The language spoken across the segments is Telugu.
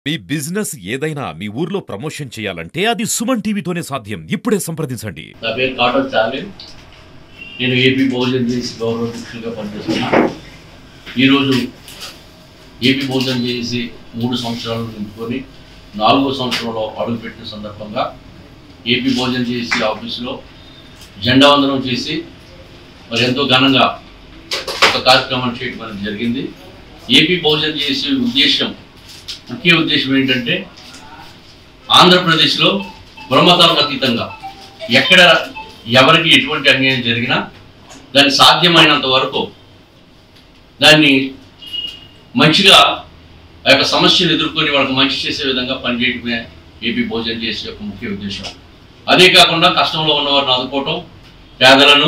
మీ బిజినెస్ ఏదైనా మీ ఊర్లో ప్రమోషన్ చేయాలంటే అది సుమన్ టీవీతోనే సాధ్యం ఇప్పుడే సంప్రదించండి నా పేరు కాటన్ చార్లీ నేను ఏపీ బహుజన్ చేసి గౌరవ అధ్యక్షులుగా పనిచేస్తున్నా ఈరోజు ఏపీ బహుజన్ చేసి మూడు సంవత్సరాలు నింపుకొని నాలుగో సంవత్సరంలో అడుగుపెట్టిన సందర్భంగా ఏపీ భోజనం చేసి ఆఫీసులో జెండా వందనం చేసి మరి ఎంతో ఘనంగా ఒక కార్యక్రమాన్ని చేయడం అనేది జరిగింది ఏపీ భోజనం చేసే ఉద్దేశం ముఖ్య ఉద్దేశం ఏంటంటే ఆంధ్రప్రదేశ్లో బ్రహ్మతాలకు అతీతంగా ఎక్కడ ఎవరికి ఎటువంటి అన్యాయం జరిగినా దాన్ని సాధ్యమైనంత వరకు దాన్ని మంచిగా ఆ యొక్క సమస్యలు ఎదుర్కొని వాళ్ళకి మంచి చేసే విధంగా పనిచేయడమే ఏపీ భోజనం చేసే యొక్క ముఖ్య ఉద్దేశం అదే కాకుండా కష్టంలో ఉన్నవారిని ఆదుకోవటం పేదలను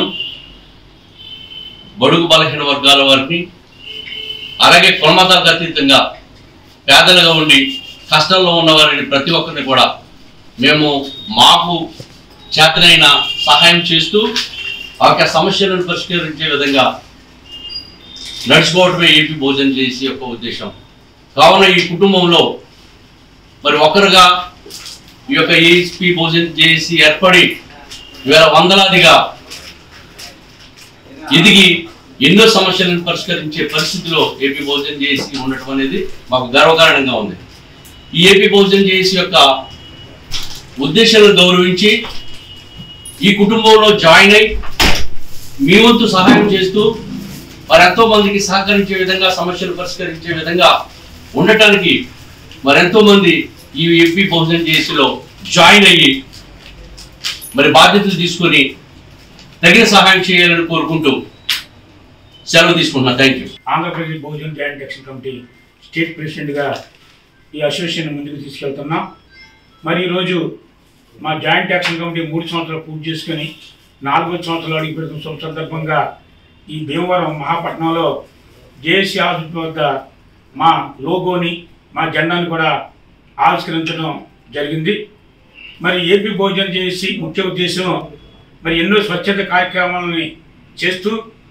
బడుగు బలహీన వర్గాల వారిని అలాగే కులమతాలకు అతీతంగా పేదలుగా ఉండి కష్టంలో ఉన్నవారిని ప్రతి ఒక్కరిని కూడా మేము మాకు చేతనైన సహాయం చేస్తూ ఆ యొక్క సమస్యలను పరిష్కరించే విధంగా నడుచుకోవటమే ఏపీ భోజనం చేసి యొక్క ఉద్దేశం కావున ఈ కుటుంబంలో మరి ఒకరుగా ఈ యొక్క ఏపీ భోజనం చేసి ఏర్పడి వేల వందలాదిగా ఎదిగి ఎన్నో సమస్యలను పరిష్కరించే పరిస్థితిలో ఏపీ భోజనం చేసి ఉండటం అనేది మాకు గర్వకారణంగా ఉంది ఈ ఏపీ భోజనం చేసి యొక్క ఉద్దేశాలను గౌరవించి ఈ కుటుంబంలో జాయిన్ అయి మీ వంతు సహాయం చేస్తూ మరి ఎంతో మందికి సహకరించే విధంగా సమస్యలు పరిష్కరించే విధంగా ఉండటానికి మరి ఎంతో మంది ఈ ఏపీ భోజనం చేసిలో జాయిన్ అయ్యి మరి బాధ్యతలు తీసుకొని తగిన సహాయం చేయాలని కోరుకుంటూ సెలవు తీసుకుంటున్నా thank you Andhra Pradesh Bahujan joint action committee state ప్రెసిడెంట్గా ఈ అసోసియేషన్ ముందుకు తీసుకెళ్తున్నాం మరి ఈరోజు మా జాయింట్ యాక్షన్ కమిటీ మూడు సంవత్సరాలు పూర్తి చేసుకొని నాలుగో సంవత్సరాలు అడుగు పెడుతున్న సందర్భంగా ఈ భీమవరం మహాపట్నంలో జేఏసీ ఆఫీస్ వద్ద మా లోగోని మా జెండాని కూడా ఆవిష్కరించడం జరిగింది మరి ఏపీ భోజనం చేసి ముఖ్య ఉద్దేశం మరి ఎన్నో స్వచ్ఛత కార్యక్రమాలని చేస్తూ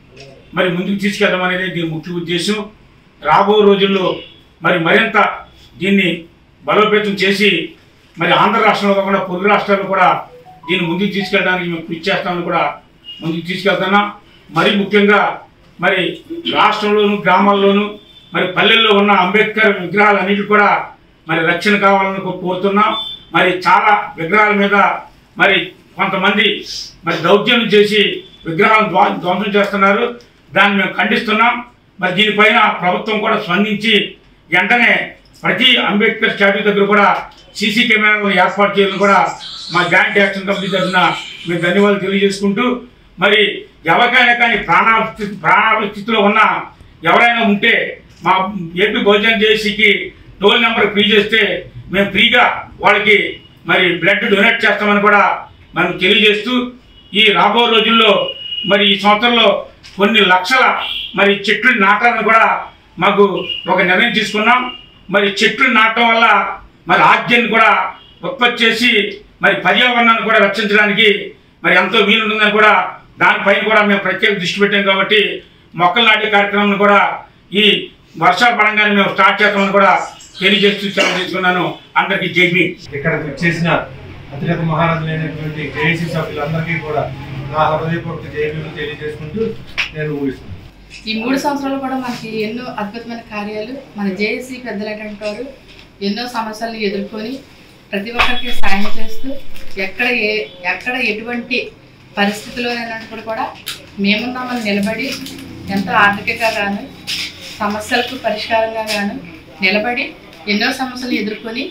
మరి ముందుకు తీసుకెళ్ళడం అనేది దీని ముఖ్య ఉద్దేశం రాబో రోజుల్లో మరి మరింత దీన్ని బలోపేతం చేసి మరి ఆంధ్ర రాష్ట్రంలో కాకుండా పొరుగు రాష్ట్రాలు కూడా దీన్ని ముందుకు తీసుకెళ్ళడానికి మేము కృషి చేస్తామని కూడా ముందుకు తీసుకెళ్తున్నాం మరి ముఖ్యంగా మరి రాష్ట్రంలోను గ్రామాల్లోనూ మరి పల్లెల్లో ఉన్న అంబేద్కర్ విగ్రహాలన్నిటి కూడా మరి రక్షణ కావాలని కో- కోరుతున్నాం మరి చాలా విగ్రహాల మీద మరి కొంతమంది మరి దౌర్జన్యం చేసి విగ్రహాలను ధ్వ- ధ్వంసం చేస్తున్నారు దాన్ని మేము ఖండిస్తున్నాం మరి దీనిపైన ప్రభుత్వం కూడా స్పందించి వెంటనే ప్రతి అంబేద్కర్ స్టాట్యూ దగ్గర కూడా సీసీ కెమెరాలు ఏర్పాటు చేయాలని కూడా మా జాయింట్ యాక్షన్ కమిటీ తరఫున మేము ధన్యవాదాలు తెలియజేసుకుంటూ మరి ఎవరికైనా కానీ ప్రాణాప ప్రాణాప స్థితిలో ఉన్న ఎవరైనా ఉంటే మా ఏపీ భోజనం చేసికి టోల్ నెంబర్ ఫ్రీ చేస్తే మేము ఫ్రీగా వాళ్ళకి మరి బ్లడ్ డొనేట్ చేస్తామని కూడా మనం తెలియజేస్తూ ఈ రాబో రోజుల్లో మరి ఈ సంవత్సరంలో కొన్ని లక్షల మరి చెట్లు నాటాలని కూడా మాకు ఒక నిర్ణయం తీసుకున్నాం మరి చెట్లు నాటడం వల్ల మరి ఆక్సిజన్ కూడా ఉత్పత్తి చేసి మరి పర్యావరణాన్ని కూడా రక్షించడానికి మరి ఎంతో వీలుంటుందని కూడా దానిపైన కూడా మేము ప్రత్యేక దృష్టి పెట్టాం కాబట్టి మొక్కలు నాటే కార్యక్రమం కూడా ఈ వర్షాలు పడంగానే మేము స్టార్ట్ చేస్తామని కూడా తెలియజేస్తూ సెలవు తీసుకున్నాను అందరికీ జై భీమ్ ఇక్కడికి వచ్చేసిన అతిరథ మహారాజులైనటువంటి జేఏసీ సభ్యులందరికీ కూడా నా హృదయపూర్వక జైలు తెలియజేసుకుంటూ నేను ముగిస్తున్నాను ఈ మూడు సంవత్సరాలు కూడా మనకి ఎన్నో అద్భుతమైన కార్యాలు మన జేఏసీ పెద్దలైనటువంటి వారు ఎన్నో సమస్యలను ఎదుర్కొని ప్రతి ఒక్కరికి సాయం చేస్తూ ఎక్కడ ఏ ఎక్కడ ఎటువంటి పరిస్థితిలో అయినప్పుడు కూడా మేమున్నామని నిలబడి ఎంతో ఆర్థికంగా గాను సమస్యలకు పరిష్కారంగా గాను నిలబడి ఎన్నో సమస్యలు ఎదుర్కొని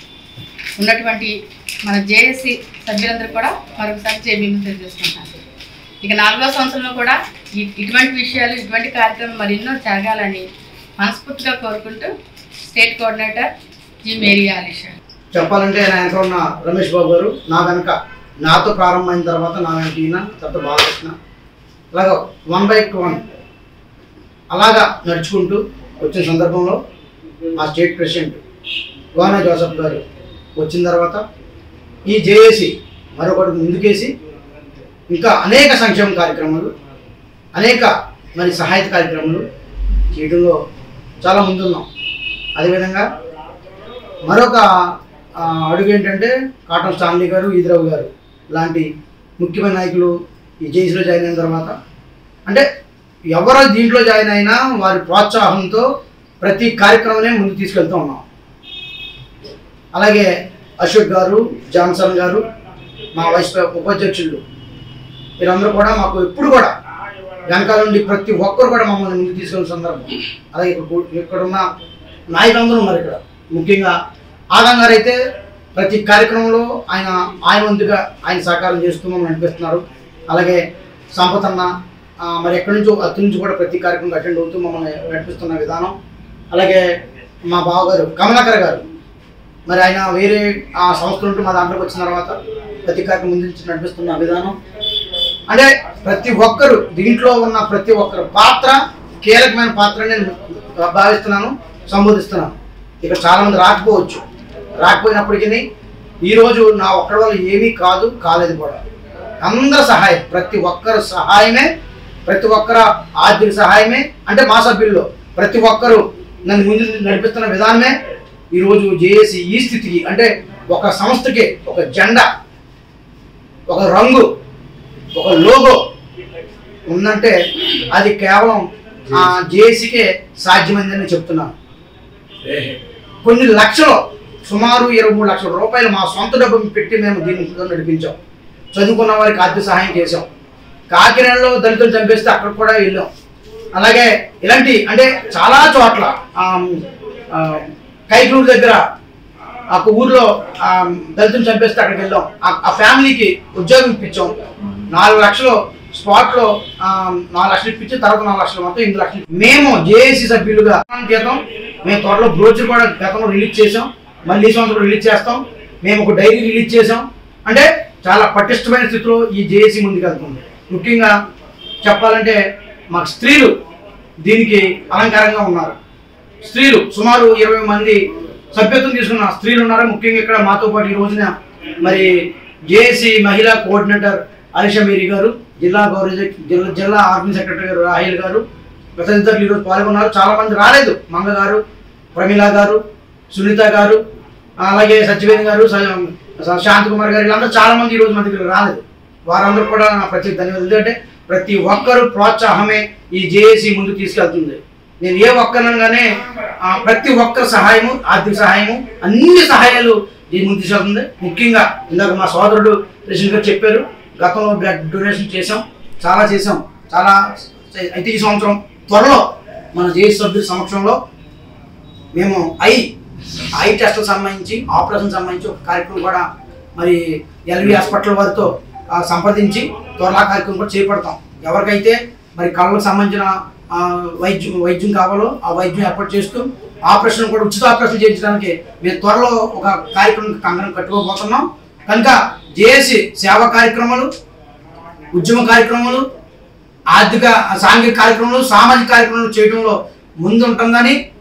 ఉన్నటువంటి మన జేఏసీ సభ్యులందరూ కూడా మరొకసారి జేబీని తెలియజేసుకుంటున్నాను ఇక నాలుగో సంవత్సరంలో కూడా ఇ- ఇటువంటి విషయాలు ఇటువంటి కార్యక్రమం మరెన్నో జరగాలని మనస్ఫూర్తిగా కోరుకుంటూ state coordinator G Mary Alisha చెప్పాలంటే నా వెనక ఉన్న రమేష్ బాబు గారు నా వెనక నాతో ప్రారంభమైన తర్వాత నా వెనక ఈయన తర్వాత బాలకృష్ణ అలాగా వన్ బై వన్ అలాగా నడుచుకుంటూ వచ్చిన సందర్భంలో మా స్టేట్ ప్రెసిడెంట్ గోనా జోసఫ్ గారు వచ్చిన తర్వాత ఈ జేఏసి మరొకటి ముందుకేసి ఇంకా అనేక సంక్షేమ కార్యక్రమాలు అనేక మరి సహాయక కార్యక్రమాలు చేయడంలో చాలా ముందున్నాం అదేవిధంగా మరొక ఆ, అడుగు ఏంటంటే కాటన్ స్టాన్లీ గారు ఈదిరావు గారు లాంటి ముఖ్యమైన నాయకులు ఈ జేసీలో జాయిన్ అయిన తర్వాత అంటే ఎవరు దీంట్లో జాయిన్ అయినా వారి ప్రోత్సాహంతో ప్రతి కార్యక్రమాన్ని ముందుకు తీసుకెళ్తూ ఉన్నాం అలాగే అశోక్ గారు జాన్సన్ గారు మా వైస్ ఉపాధ్యక్షులు వీరందరూ కూడా మాకు ఎప్పుడు కూడా వెనకాల నుండి ప్రతి ఒక్కరు కూడా మమ్మల్ని ముందుకు తీసుకెళ్ళిన సందర్భం అలాగే ఇక్కడ కూ- ఇక్కడ ఉన్న నాయకులందరూ ఉన్నారు ఇక్కడ ముఖ్యంగా ఆదం గారు అయితే ప్రతి కార్యక్రమంలో ఆయన ఆయన వంతుగా ఆయన సహకారం చేస్తూ మమ్మల్ని నడిపిస్తున్నారు అలాగే సంపతన్న ఆ, మరి ఎక్కడి నుంచో అక్కడి నుంచి కూడా ప్రతి కార్యక్రమం అటెండ్ అవుతూ మమ్మల్ని నడిపిస్తున్న విధానం అలాగే మా బావగారు కమలాకర్ గారు మరి ఆయన వేరే ఆ సంస్థ నుండి మా దాంట్లోకి వచ్చిన తర్వాత ప్రతి కార్యక్రమం ముందు నుంచి నడిపిస్తున్న విధానం అంటే ప్రతి ఒక్కరు దీంట్లో ఉన్న ప్రతి ఒక్కరు పాత్ర కీలకమైన పాత్ర నేను భావిస్తున్నాను సంబోధిస్తున్నాను ఇక్కడ చాలా మంది రాకపోవచ్చు రాకపోయినప్పటికీ ఈరోజు నా ఒక్కడి వల్ల ఏమీ కాదు కాలేదు కూడా అందరి సహాయం ప్రతి ఒక్కరు సహాయమే ప్రతి ఒక్కరు ఆర్థిక సహాయమే అంటే మా సభ్యుల్లో ప్రతి ఒక్కరు నన్ను ముందు నడిపిస్తున్న విధానమే ఈరోజు జేఏసీ ఈ స్థితికి అంటే ఒక సంస్థకి ఒక జెండా ఒక రంగు ఒక లోగో ఉందంటే అది కేవలం ఆ జేఏసీకే సాధ్యమైందని చెప్తున్నాను కొన్ని లక్షలు సుమారు ఇరవై మూడు లక్షల రూపాయలు మా సొంత డబ్బు పెట్టి మేము దీన్ని నడిపించాం చదువుకున్న వారికి ఆర్థిక సహాయం చేసాం కాకినాడలో దళితులు చంపేస్తే అక్కడ కూడా వెళ్ళాం అలాగే ఇలాంటి అంటే చాలా చోట్ల ఆమ్, ఆ, కైకలూరు దగ్గర ఆ ఊర్లో ఆ, దళితులు చంపేస్తే అక్కడికి వెళ్ళాం ఆ- ఆ ఫ్యామిలీకి ఉద్యోగం ఇప్పించాం నాలుగు లక్షలు స్పాట్లో ఆ, నాలుగు లక్షలు ఇప్పించి తర్వాత నాలుగు లక్షలు మొత్తం ఎనిమిది లక్షలు మేము జేఏసీ సభ్యులుగా జీతం మేము త్వరలో బ్రోచర్ కూడా గతంలో రిలీజ్ చేసాం మళ్ళీ ఈ సంవత్సరం రిలీజ్ చేస్తాం మేము ఒక డైరీ రిలీజ్ చేసాం అంటే చాలా పటిష్టమైన స్థితిలో ఈ జేఏసీ ముందుకెళ్తుంది ముఖ్యంగా చెప్పాలంటే మాకు స్త్రీలు దీనికి అలంకారంగా ఉన్నారు స్త్రీలు సుమారు ఇరవై మంది సభ్యత్వం తీసుకున్న స్త్రీలు ఉన్నారు ముఖ్యంగా ఇక్కడ మాతో పాటు ఈ రోజున మరి జేఏసీ మహిళా కోఆర్డినేటర్ ఆలిషా మేరీ గారు జిల్లా గౌరవ జిల్లా జిల్లా ఆర్మీ సెక్రటరీ గారు రాహిల్ గారు తదితరులు ఈరోజు పాల్గొన్నారు చాలా మంది రాలేదు మంగ గారు ప్రమీల గారు సునీత గారు అలాగే సత్యవేణి గారు స- శాంత్ కుమార్ గారు వీళ్ళందరూ చాలా మంది ఈ రోజు మన దగ్గర రాలేదు వారందరూ కూడా నా ప్రత్యేక ధన్యవాదాలు ఎందుకంటే ప్రతి ఒక్కరు ప్రోత్సాహమే ఈ జేఏసీ ముందుకు తీసుకెళ్తుంది నేను ఏ ఒక్కనగానే ఆ, ప్రతి ఒక్కరి సహాయము ఆర్థిక సహాయము అన్ని సహాయాలు దీని ముందు తీసుకెళ్తుంది ముఖ్యంగా ఇందాక మా సోదరుడు ప్రెసిడెంట్ గారు చెప్పారు గతంలో బ్లడ్ డొనేషన్ చేసాం చాలా చేసాం చాలా అయితే ఈ సంవత్సరం త్వరలో మన జేఏసీ సభ్యుల సమక్షంలో మేము ఐ ఐ టెస్ట్లకు సంబంధించి ఆపరేషన్ సంబంధించి ఒక కార్యక్రమం కూడా మరి ఎల్వి హాస్పిటల్ వారితో ఆ, సంప్రదించి త్వరలో ఆ కార్యక్రమం కూడా చేపడతాం ఎవరికైతే మరి కళ్ళకు సంబంధించిన ఆ, వైద్యం వైద్యం కావాలో ఆ వైద్యం ఏర్పాటు చేస్తూ ఆపరేషన్ కూడా ఉచిత ఆపరేషన్ చేయించడానికి మేము త్వరలో ఒక కార్యక్రమం కంగనం కట్టుకోబోతున్నాం కనుక జేఏసీ సేవా కార్యక్రమాలు ఉద్యమ కార్యక్రమాలు ఆర్థిక సాంఘిక కార్యక్రమాలు సామాజిక కార్యక్రమాలు చేయడంలో ముందు ఉంటుందని